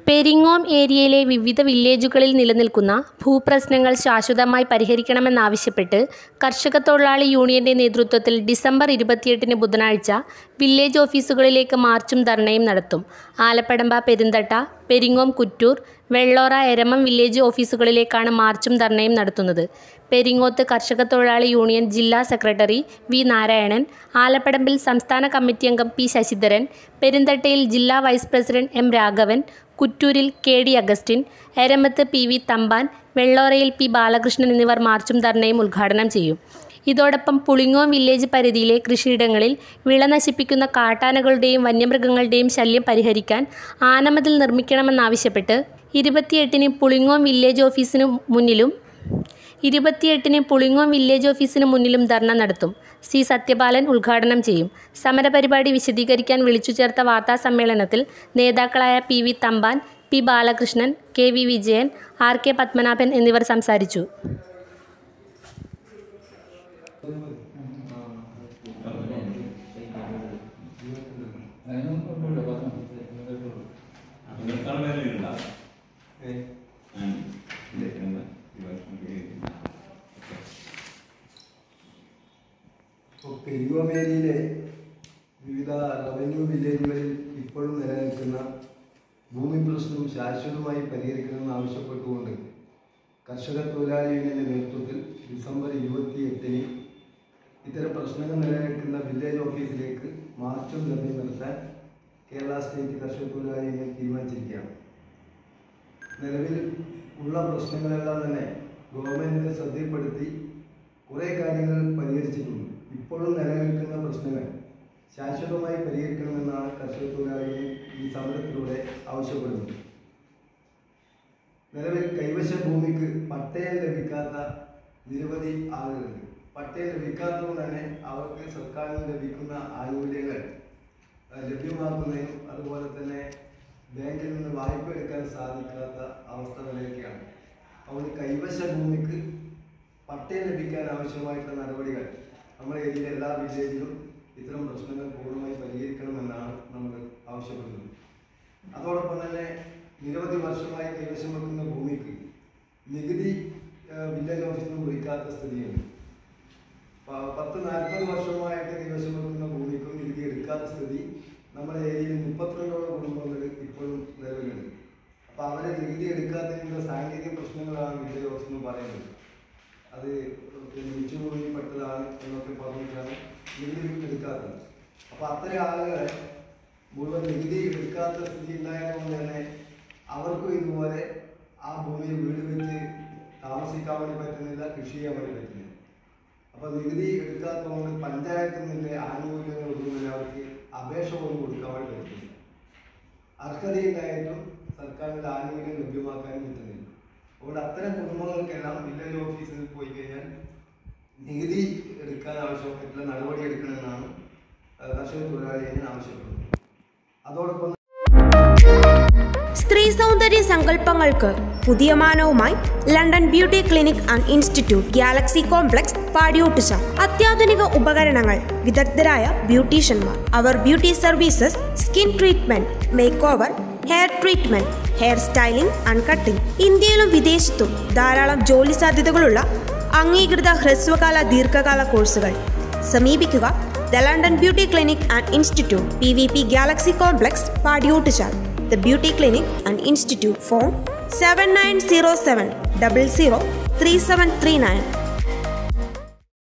പെരിങ്ങോം ഏരിയയിലെ വിവിധ വില്ലേജുകളിൽ നിലനിൽക്കുന്ന ഭൂപ്രശ്നങ്ങൾ ശാശ്വതമായി പരിഹരിക്കണമെന്നാവശ്യപ്പെട്ട് കർഷക തൊഴിലാളി യൂണിയന്റെ നേതൃത്വത്തിൽ ഡിസംബർ ഇരുപത്തിയെട്ടിന് ബുധനാഴ്ച വില്ലേജ് ഓഫീസുകളിലേക്ക് മാർച്ചും ധർണയും നടത്തും ആലപ്പടമ്പ പെരുന്തട്ട പെരിങ്ങോം കുറ്റൂർ വെള്ളോറ എരമം വില്ലേജ് ഓഫീസുകളിലേക്കാണ് മാർച്ചും ധർണയും നടത്തുന്നത് പെരിങ്ങോത്ത് കർഷക തൊഴിലാളി യൂണിയൻ ജില്ലാ സെക്രട്ടറി വി നാരായണൻ ആലപ്പടമ്പിൽ സംസ്ഥാന കമ്മിറ്റി അംഗം പി ശശിധരൻ പെരുന്തട്ടയിൽ ജില്ലാ വൈസ് പ്രസിഡന്റ് എം രാഘവൻ കുറ്റൂരിൽ കെ ഡി അഗസ്റ്റിൻ എരമത്ത് പി വി തമ്പാൻ വെള്ളോറയിൽ പി ബാലകൃഷ്ണൻ എന്നിവർ മാർച്ചും ധർണയും ഉദ്ഘാടനം ചെയ്യും ഇതോടൊപ്പം പുളിങ്ങോം വില്ലേജ് പരിധിയിലെ കൃഷിയിടങ്ങളിൽ വിള നശിപ്പിക്കുന്ന കാട്ടാനകളുടെയും വന്യമൃഗങ്ങളുടെയും ശല്യം പരിഹരിക്കാൻ ആനമതിൽ നിർമ്മിക്കണമെന്നാവശ്യപ്പെട്ട് ഇരുപത്തിയെട്ടിന് പുളിങ്ങോം വില്ലേജ് ഓഫീസിനു മുന്നിലും ഇരുപത്തിയെട്ടിന് പുളിങ്ങോം വില്ലേജ് ഓഫീസിന് മുന്നിലും ധർണ നടത്തും സി സത്യപാലൻ ഉദ്ഘാടനം ചെയ്യും സമരപരിപാടി വിശദീകരിക്കാൻ വിളിച്ചു ചേർത്ത വാർത്താ സമ്മേളനത്തിൽ നേതാക്കളായ P V Thampan P Balakrishnan K V Vijayan R K Padmanabhan എന്നിവർ സംസാരിച്ചു നിങ്ങൾക്കാണ് വേദനയുണ്ടോ? ഉം. ഇപ്പോൾ പെരിയോമേരിയിലെ വിവിധ റവന്യൂ വില്ലേജുകളിൽ ഇപ്പോഴും നിലനിൽക്കുന്ന ഭൂമി പ്രശ്നം ശാശ്വതമായി പരിഹരിക്കണമെന്ന് ആവശ്യപ്പെട്ടുകൊണ്ട് കർഷക തൊഴിലാളി യൂണിയന്റെ നേതൃത്വത്തിൽ ഡിസംബർ ഇരുപത്തി എട്ടിന് ഇത്തരം പ്രശ്നങ്ങൾ നിലനിൽക്കുന്ന വില്ലേജ് ഓഫീസിലേക്ക് മാർച്ചും ധർണയും നടത്താൻ കേരള സ്റ്റേറ്റ് കർഷക തൊഴിലാളി യൂണിയൻ തീരുമാനിച്ചിരിക്കുകയാണ് നിലവിൽ ഉള്ള പ്രശ്നങ്ങളെല്ലാം തന്നെ ഗവൺമെന്റിന്റെ ശ്രദ്ധയിൽപ്പെടുത്തി കുറേ കാര്യങ്ങൾ പരിഹരിച്ചിട്ടുണ്ട് ഇപ്പോഴും നിലനിൽക്കുന്ന പ്രശ്നങ്ങൾ ശാശ്വതമായി പരിഹരിക്കണമെന്നാണ് കർഷക തൊഴിലാളികൾ ഈ സമരത്തിലൂടെ ആവശ്യപ്പെടുന്നത് നിലവിൽ കൈവശ ഭൂമിക്ക് പട്ടയം ലഭിക്കാത്ത നിരവധി ആളുകളുണ്ട് പട്ടയം ലഭിക്കാത്തതുകൊണ്ട് തന്നെ അവർക്ക് സർക്കാരിൽ നിന്ന് ലഭിക്കുന്ന ആനുകൂല്യങ്ങൾ അഹ് ലഭ്യമാക്കുന്നതിനും അതുപോലെ തന്നെ ബാങ്കിൽ നിന്ന് വായ്പ എടുക്കാൻ സാധിക്കാത്ത അവസ്ഥ നിലയൊക്കെയാണ് അതുകൊണ്ട് കൈവശ ഭൂമിക്ക് പട്ടയം ലഭിക്കാൻ ആവശ്യമായിട്ടുള്ള നടപടികൾ നമ്മുടെ ഏരിയയിലെ എല്ലാ വില്ലേജിലും ഇത്തരം പ്രശ്നങ്ങൾ പൂർണ്ണമായി പരിഹരിക്കണമെന്നാണ് നമ്മൾ ആവശ്യപ്പെടുന്നത് അതോടൊപ്പം തന്നെ നിരവധി വർഷമായി കൈവശം വെക്കുന്ന ഭൂമിക്ക് നികുതി ഏഹ്, വില്ലേജ് ഓഫീസിൽ നിന്ന് കുറിക്കാത്ത സ്ഥിതിയുണ്ട് പ- പത്ത് നാൽപ്പത് വർഷമായിട്ട് കൈവശം വെക്കുന്ന ഭൂമിക്കും നികുതി എടുക്കാത്ത സ്ഥിതി നമ്മുടെ ഏരിയയിൽ മുപ്പത്തിരണ്ടോളം കുടുംബങ്ങൾ ഇപ്പോഴും നിലവിലുണ്ട് അപ്പോൾ അവരെ നികുതി എടുക്കാത്തതിനുള്ള സാങ്കേതിക പ്രശ്നങ്ങളാണ് വില്ലേജ് ഓഫീസ് എന്ന് പറയുന്നത് അത് പിന്നെ ഉച്ചഭൂമിയിൽപ്പെട്ടതാണ് എന്നൊക്കെ പറഞ്ഞിട്ടാണ് നികുതി എടുക്കാത്തത് അപ്പോൾ അത്തരം ആളുകളെ മുഴുവൻ നികുതി എടുക്കാത്ത സ്ഥിതി ഉണ്ടായതുകൊണ്ട് തന്നെ അവർക്കും ഇതുപോലെ ആ ഭൂമിയിൽ വീട് വെച്ച് താമസിക്കാൻ വേണ്ടി പറ്റുന്നില്ല കൃഷി ചെയ്യാൻ വേണ്ടി പറ്റുന്നില്ല അപ്പൊ നികുതി എടുക്കാത്തതുകൊണ്ട് പഞ്ചായത്തിൽ നിന്ന് ആനുകൂല്യങ്ങൾ ഒന്നും അവർക്ക് അപേക്ഷ പോലും കൊടുക്കാൻ വേണ്ടി പറ്റുന്നില്ല അർഹതയുണ്ടായിട്ടും സർക്കാരിന്റെ ആനുകൂല്യം ലഭ്യമാക്കാനും പറ്റുന്നില്ല അതുകൊണ്ട് അത്തരം കുടുംബങ്ങൾക്കെല്ലാം വില്ലേജ് ഓഫീസിൽ പോയി കഴിഞ്ഞാൽ നികുതി എടുക്കാൻ ആവശ്യമായിട്ടുള്ള നടപടി എടുക്കണമെന്നാണ് ഏഹ്, കർഷക തൊഴിലാളിയെ ആവശ്യപ്പെടുന്നത് അതോടൊപ്പം സ്ത്രീ സൗന്ദര്യ സങ്കല്പങ്ങൾക്ക് പുതിയ മാനവുമായി London beauty clinic and institute galaxy complex Padiyottuchal അത്യാധുനിക ഉപകരണങ്ങൾ വിദഗ്ധരായ ബ്യൂട്ടീഷ്യന്മാർ അവർ beauty services skin treatment makeover hair treatment hair styling and cutting ഇന്ത്യയിലും വിദേശത്തും ധാരാളം ജോലി സാധ്യതകളുള്ള അംഗീകൃത ഹ്രസ്വകാല ദീർഘകാല കോഴ്സുകൾ സമീപിക്കുക the London beauty clinic and institute P V P galaxy complex Padiyottuchal the beauty clinic and institute phone seven nine zero seven double zero three seven three nine